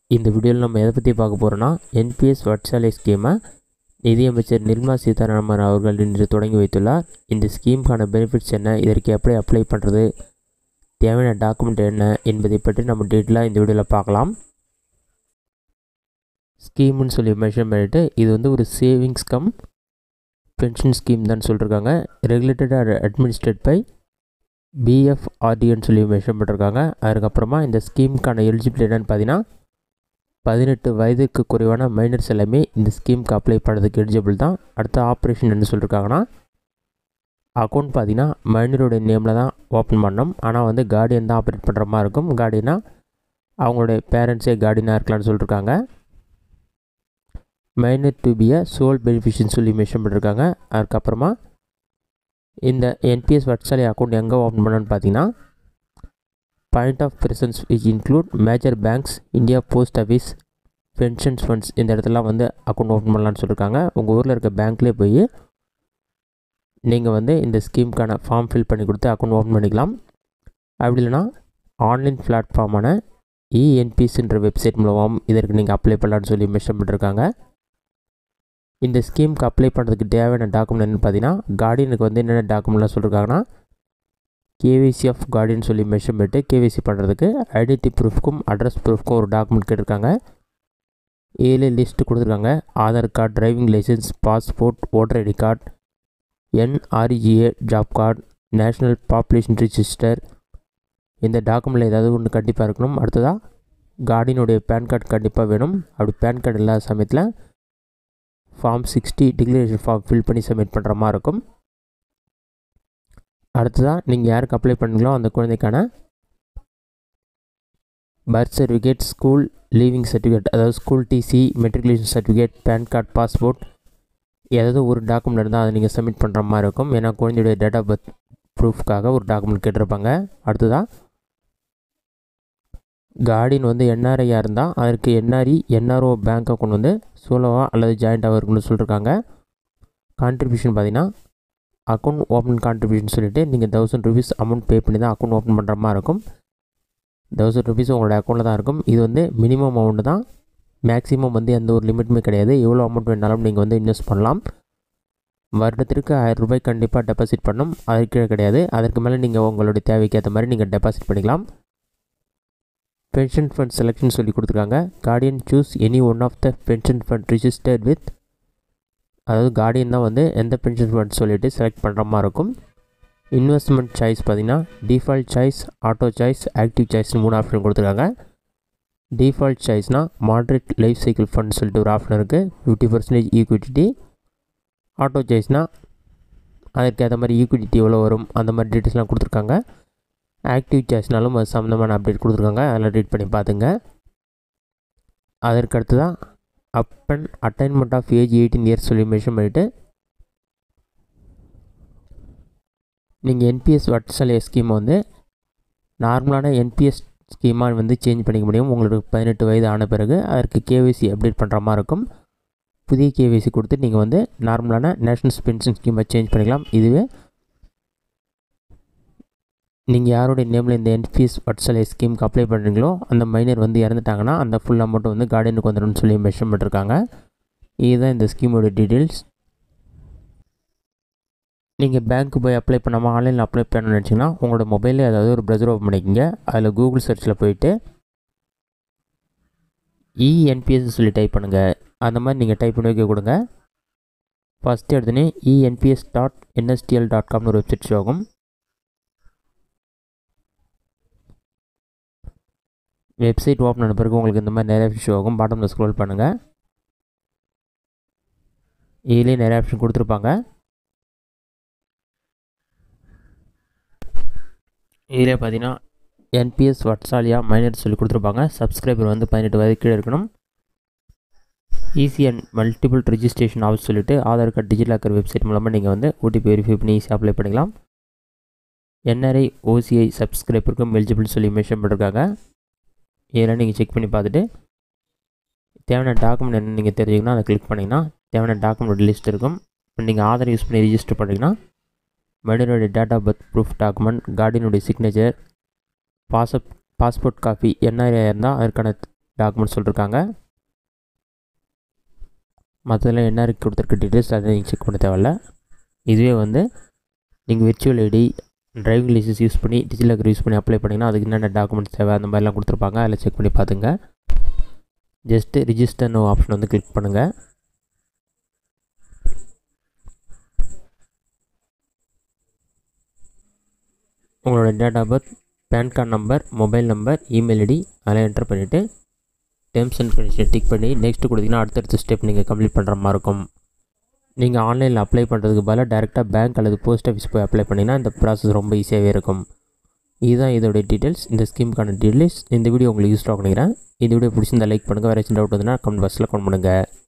இந்த வீடியோவில் நம்ம எதை பற்றி பார்க்க போகிறோன்னா என்பிஎஸ் வட்சாலை ஸ்கீமை நிதியமைச்சர் நிர்மலா சீதாராமன் அவர்கள் இன்று தொடங்கி வைத்துள்ளார் இந்த ஸ்கீமுக்கான பெனிஃபிட்ஸ் என்ன இதற்கு எப்படி அப்ளை பண்ணுறது தேவையான டாக்குமெண்ட் என்ன என்பதை பற்றி நம்ம டீட்டெயிலாக இந்த வீடியோவில் பார்க்கலாம் ஸ்கீம்னு சொல்லி மென்ஷன் பண்ணிவிட்டு இது வந்து ஒரு சேவிங்ஸ் கம் பென்ஷன் ஸ்கீம் தான் சொல்லியிருக்காங்க ரெகுலேட்டட் ஆர் அட்மினிஸ்ட்ரேட் பை பிஎஃப்ஆர்டின்னு சொல்லி மென்ஷன் பண்ணிருக்காங்க அதுக்கப்புறமா இந்த ஸ்கீமுக்கான எலிஜிபிலிட்டி என்னென்னு பார்த்தீங்கன்னா பதினெட்டு வயதுக்கு குறைவான மைனர்ஸ் எல்லாமே இந்த ஸ்கீமுக்கு அப்ளை பண்ணுறதுக்கு எலிஜிபிள் தான் அடுத்த ஆப்ரேஷன் என்ன சொல்லியிருக்காங்கன்னா அக்கௌண்ட் பார்த்தீங்கன்னா மைனருடைய நேமில் தான் ஓப்பன் பண்ணணும் ஆனால் வந்து கார்டியன் தான் ஆப்ரேட் பண்ணுற மாதிரி இருக்கும் கார்டியனாக அவங்களுடைய பேரண்ட்ஸே கார்டியனாக இருக்கலாம்னு சொல்லியிருக்காங்க minor to be a sole beneficiary சொல்லி மென்ஷன் பண்ணியிருக்காங்க அதுக்கப்புறமா இந்த என்பிஎஸ் வட்சாலை அக்கௌண்ட் எங்கே ஓப்பன் பண்ணணும்னு பார்த்தீங்கன்னா point of presence which include major banks India post office pensions funds இந்த இடத்துலாம் வந்து அக்கௌண்ட் ஓப்பன் பண்ணலான்னு சொல்லியிருக்காங்க உங்கள் ஊரில் இருக்க பேங்க்லேயே போய் நீங்கள் வந்து இந்த ஸ்கீமுக்கான ஃபார்ம் ஃபில் பண்ணி கொடுத்து அக்கௌண்ட் ஓப்பன் பண்ணிக்கலாம் அப்படி இல்லைனா ஆன்லைன் பிளாட்ஃபார்மான இஎன்பிஎஸ்ன்ற வெப்சைட் மூலமாக இதற்கு நீங்கள் அப்ளை பண்ணலான்னு சொல்லி மென்ஷன் பண்ணிருக்காங்க இந்த ஸ்கீமுக்கு அப்ளை பண்ணுறதுக்கு தேவையான டாக்குமெண்ட் என்னென்னு பார்த்தீங்கன்னா கார்டியனுக்கு வந்து என்னென்ன டாக்குமெண்ட்லாம் சொல்லியிருக்காங்கன்னா கேவிசி ஆஃப் கார்டியன் சொல்லி மென்ஷன் பண்ணிட்டு கேவிசி பண்ணுறதுக்கு ஐடென்டி ப்ரூஃப்க்கும் அட்ரஸ் ப்ரூஃப்க்கும் ஒரு டாக்குமெண்ட் கேட்டிருக்காங்க ஏழு லிஸ்ட்டு கொடுத்துருக்காங்க Aadhaar card driving licence passport voter ID card NREGA job card national population register இந்த டாக்குமெண்ட்டில் ஏதாவது ஒன்று கண்டிப்பாக இருக்கணும் அடுத்ததாக கார்டியனுடைய பேன் கார்டு கண்டிப்பாக வேணும் அப்படி பேன் கார்டு இல்லாத சமயத்தில் form sixty declaration form fill பண்ணி சப்மிட் பண்ணுற மாதிரி இருக்கும் அடுத்ததாக நீங்கள் யாருக்கு அப்ளை பண்ணுங்களோ அந்த குழந்தைக்கான birth certificate school leaving certificate அதாவது school TC matriculation certificate PAN card passport ஏதாவது ஒரு டாக்குமெண்ட் இருந்தால் அதை நீங்கள் சப்மிட் பண்ணுற மாதிரி இருக்கும் ஏன்னா குழந்தையுடைய டேட் ஆஃப் பர்த் ப்ரூஃப்காக ஒரு டாக்குமெண்ட் கேட்டிருப்பாங்க அடுத்ததாக கார்டியன் வந்து என்ஆர்ஐயாக இருந்தால் அதற்கு என்ஆர்இ என்ஆர்ஓ பேங்க் அக்கௌண்ட் வந்து சோலோவா அல்லது ஜாயிண்ட்டாக இருக்குன்னு சொல்லியிருக்காங்க கான்ட்ரிபியூஷன் பார்த்தீங்கன்னா அக்கௌண்ட் ஓப்பன் கான்ட்ரிபியூஷன் சொல்லிவிட்டு நீங்கள் தௌசண்ட் ருபீஸ் அமௌண்ட் பே பண்ணி தான் அக்கௌண்ட் ஓப்பன் பண்ணுற மாதிரி இருக்கும் தௌசண்ட் ருபீஸ் உங்களோட அக்கௌண்ட்டில் தான் இருக்கும் இது வந்து மினிமம் அமௌண்ட்டு தான் மேக்ஸிமம் வந்து எந்த ஒரு லிமிட்டுமே கிடையாது எவ்வளோ அமௌண்ட் வேணாலும் நீங்கள் வந்து இன்வெஸ்ட் பண்ணலாம் வருடத்திற்கு ஆயிரம் ரூபாய் கண்டிப்பாக டெபாசிட் பண்ணணும் அதுக்கு கீழே கிடையாது அதற்கு மேலே நீங்கள் உங்களுடைய தேவைக்கு ஏற்ற மாதிரி நீங்கள் டெபாசிட் பண்ணிக்கலாம் பென்ஷன் ஃபண்ட் செலெக்ஷன் சொல்லி கொடுத்துருக்காங்க guardian choose any one of the pension fund registered with அதாவது கார்டியன் தான் வந்து எந்த பென்ஷன் ஃபண்ட் சொல்லிவிட்டு செலக்ட் பண்ணுற மாதிரி இருக்கும் இன்வெஸ்ட்மெண்ட் சாய்ஸ் பார்த்திங்கன்னா default choice auto choice active சாய்ஸ்னு மூணு ஆப்ஷன் கொடுத்துருக்காங்க டிஃபால்ட் சாய்ஸ்னால் மாட்ரேட் லைஃப் சைக்கிள் ஃபண்ட் சொல்லிட்டு ஒரு ஆப்ஷன் இருக்குது ஃபிஃப்டி பர்சன்டேஜ் ஈக்விட்டி ஆட்டோ சாய்ஸ்னால் அதற்கு ஏற்ற மாதிரி ஈக்விட்டி எவ்வளோ வரும் அந்த மாதிரி டீட்டெயில்ஸ்லாம் கொடுத்துருக்காங்க ஆக்டிவ் சாய்ஸ்னாலும் அது சம்மந்தமான அப்டேட் கொடுத்துருக்காங்க அதில் ரீட் பண்ணி பார்த்துங்க அதற்கு அடுத்து தான் up and attainment of age eighteen years சொல்லி மென்ஷன் பண்ணிவிட்டு நீங்கள் என்பிஎஸ் வட்சலை ஸ்கீமை வந்து நார்மலான என்பிஎஸ் ஸ்கீமாக வந்து சேஞ்ச் பண்ணிக்க முடியும் உங்களுக்கு பதினெட்டு வயது ஆன பிறகு அதற்கு கேவிசி அப்டேட் பண்ணுற மாதிரி இருக்கும் புதிய கேவிசி கொடுத்து நீங்கள் வந்து நார்மலான நேஷ்னல் பென்ஷன் ஸ்கீமை சேஞ்ச் பண்ணிக்கலாம் இதுவே நீங்கள் யாருடைய நேமில் இந்த என்பிஎஸ் வட்சலை ஸ்கீமுக்கு அப்ளை பண்ணுறீங்களோ அந்த மைனர் வந்து இறந்துட்டாங்கன்னா அந்த ஃபுல் அமௌண்ட்டு வந்து கார்டனுக்கு வந்துடும்னு சொல்லி மென்ஷன் பண்ணிருக்காங்க இதுதான் இந்த ஸ்கீமோட டீட்டெயில்ஸ் நீங்கள் பேங்க்கு போய் அப்ளை பண்ணாமல் ஆன்லைனில் அப்ளை பண்ணணும்னு நினச்சிங்கன்னா உங்களோட மொபைலில் ஏதாவது ஒரு ப்ரௌசர் ஓப்பன் பண்ணிக்கோங்க அதில் கூகுள் சர்ச்சில் போயிட்டு இஎன்பிஎஸ் சொல்லி டைப் பண்ணுங்கள் அந்த மாதிரி நீங்கள் டைப் பண்ணி வைக்க கொடுங்க ஃபஸ்ட்டு எடுத்துனே இஎன்பிஎஸ் டாட் என்எஸ்டிஎல் டாட் காம்னு ஒரு வெப்சைட் ஷோ ஆகும் வெப்சைட் ஓப்பன் பண்ண பிறகு உங்களுக்கு இந்த மாதிரி நிறைய ஷோ ஆகும் பாட்டமில் ஸ்க்ரோல் பண்ணுங்கள் இதுலேயே நிறைய ஆப்ஷன் கொடுத்துருப்பாங்க இதில் பார்த்தீங்கன்னா என்பிஎஸ் வட்சாலியா மைனர் சொல்லி கொடுத்துருப்பாங்க சப்ஸ்கிரைபர் வந்து பதினெட்டு வயது கீழே இருக்கணும் easy and multiple registration of சொல்லிட்டு ஆதார் கார்டு டிஜிலாக்கர் வெப்சைட் மூலமாக நீங்கள் வந்து ஓடிபி வெரிஃபை பண்ணி ஈஸியாக அப்ளை பண்ணிக்கலாம் என்ஆர்ஐ ஓசிஐ சப்ஸ்கிரைபருக்கும் எலிஜிபிள் சொல்லி மென்ஷன் பண்ணிருக்காங்க இதெல்லாம் நீங்கள் செக் பண்ணி பார்த்துட்டு தேவையான டாக்குமெண்ட் என்ன நீங்கள் தெரிஞ்சிங்கன்னா அதை கிளிக் பண்ணிங்கன்னா தேவையான டாக்குமெண்ட் லிஸ்ட் இருக்கும் இப்போ நீங்கள் ஆதார் யூஸ் பண்ணி ரிஜிஸ்டர் பண்ணிங்கன்னா மைனருடைய date of birth proof document கார்டியனுடைய சிக்னேச்சர் பாஸ்அப் பாஸ்போர்ட் காப்பி என்ஆர்ஐ இருந்தால் அதற்கான டாக்குமெண்ட் சொல்லியிருக்காங்க மற்றதில் என்ன இருக்கு கொடுத்துருக்க டீட்டெயில்ஸ் அதை நீங்கள் செக் பண்ண தேவையில்ல இதுவே வந்து நீங்கள் virtual ID driving licence use பண்ணி டிஜிலாக்கர் யூஸ் பண்ணி அப்ளை பண்ணிங்கன்னா அதுக்கு என்னென்ன டாக்குமெண்ட்ஸ் தேவை அந்த மாதிரிலாம் கொடுத்துருப்பாங்க அதில் செக் பண்ணி பார்த்துங்க ஜஸ்ட்டு ரிஜிஸ்டர்னு ஆப்ஷன் வந்து கிளிக் பண்ணுங்கள் உங்களோட date of birth PAN card number mobile number email ID அதெல்லாம் என்டர் பண்ணிவிட்டு டேர்ம்ஸ் அண்ட் கண்டிஷன் டிக் பண்ணி நெக்ஸ்ட்டு கொடுத்தீங்கன்னா அடுத்தடுத்த ஸ்டெப் நீங்கள் கம்ப்ளீட் பண்ணுற மாதிரி இருக்கும் நீங்கள் ஆன்லைனில் அப்ளை பண்ணுறதுக்கு பதிலாக டேரெக்டாக பேங்க் அல்லது போஸ்ட் ஆஃபீஸ் போய் அப்ளை பண்ணிங்கன்னா இந்த ப்ராசஸ் ரொம்ப ஈஸியாகவே இருக்கும் இதுதான் இதோடைய டீட்டெயில்ஸ் இந்த ஸ்கீமுக்கான டீட்டெயில்ஸ் இந்த வீடியோ உங்களுக்கு யூஸ்ஃபுல்லாக பண்ணிக்கிறேன் இந்த வீடியோ பிடிச்சிருந்தா லைக் பண்ணுங்கள் வேறு ஏதாச்சும் டவுட் வந்துன்னா கமெண்ட் பாக்ஸில் கமெண்ட் பண்ணுங்கள்